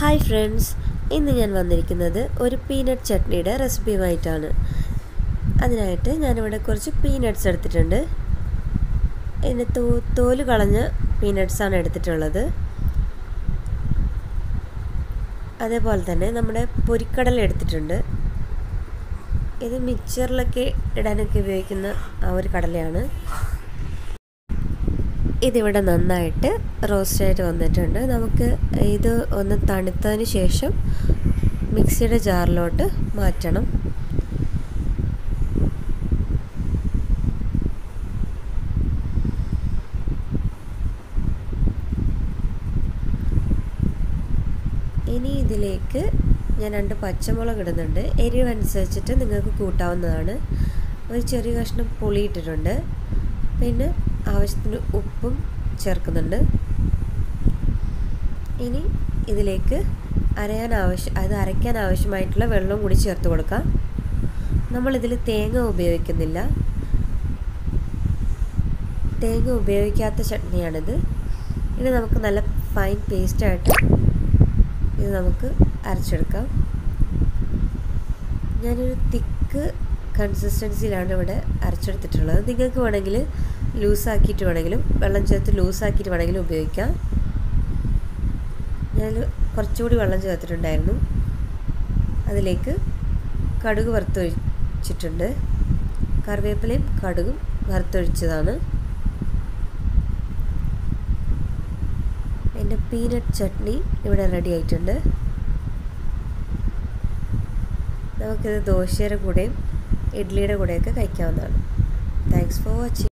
hi friends ഇന്ന് ഞാൻ വന്നിരിക്കുന്നത് ഒരു പീനട്ട് ചട്നിയുടെ റെസിപ്പിയുമായിട്ടാണ് അതിനായിട്ട് ഞാനിവിടെ കുറച്ച് പീനട്ട്സ് എടുത്തിട്ടുണ്ട് ഇതിന് തോ തോല് കളഞ്ഞ പീനട്ട്സാണ് എടുത്തിട്ടുള്ളത് അതേപോലെ തന്നെ നമ്മുടെ പൊരിക്കടല എടുത്തിട്ടുണ്ട് ഇത് മിക്സറിലൊക്കെ ഇടാനൊക്കെ ഉപയോഗിക്കുന്ന ആ ഒരു കടലയാണ് ഇതിവിടെ നന്നായിട്ട് റോസ്റ്റായിട്ട് വന്നിട്ടുണ്ട് നമുക്ക് ഇത് ഒന്ന് തണുത്തതിന് ശേഷം മിക്സിയുടെ ജാറിലോട്ട് മാറ്റണം ഇനി ഇതിലേക്ക് ഞാൻ രണ്ട് പച്ചമുളക് ഇടുന്നുണ്ട് എരിവ് അനുസരിച്ചിട്ട് നിങ്ങൾക്ക് കൂട്ടാവുന്നതാണ് ഒരു ചെറിയ കഷ്ണം പുളി ഇട്ടിട്ടുണ്ട് പിന്നെ ആവശ്യത്തിന് ഉപ്പും ചേർക്കുന്നുണ്ട് ഇനി ഇതിലേക്ക് അരയാൻ ആവശ്യം അത് അരയ്ക്കാൻ ആവശ്യമായിട്ടുള്ള വെള്ളം കൂടി ചേർത്ത് കൊടുക്കാം നമ്മളിതിൽ തേങ്ങ ഉപയോഗിക്കുന്നില്ല തേങ്ങ ഉപയോഗിക്കാത്ത ചട്നിയാണിത് ഇനി നമുക്ക് നല്ല ഫൈൻ പേസ്റ്റായിട്ട് ഇത് നമുക്ക് അരച്ചെടുക്കാം ഞാനൊരു തിക്ക് കൺസിസ്റ്റൻസിയിലാണ് ഇവിടെ അരച്ചെടുത്തിട്ടുള്ളത് നിങ്ങൾക്ക് വേണമെങ്കിൽ ലൂസാക്കിയിട്ട് വേണമെങ്കിലും വെള്ളം ചേർത്ത് ലൂസാക്കിയിട്ട് വേണമെങ്കിലും ഉപയോഗിക്കാം ഞാൻ കുറച്ചുകൂടി വെള്ളം ചേർത്തിട്ടുണ്ടായിരുന്നു അതിലേക്ക് കടുക് വറുത്തൊഴിച്ചിട്ടുണ്ട് കറിവേപ്പിലയും കടുകും വറുത്തൊഴിച്ചതാണ് എൻ്റെ പീനട്ട് ചട്നി ഇവിടെ റെഡി ആയിട്ടുണ്ട് നമുക്കിത് ദോശയുടെ കൂടെയും ഇഡ്ഡലിയുടെ കൂടെയൊക്കെ കഴിക്കാവുന്നതാണ് താങ്ക്സ് ഫോർ വാച്ചിങ്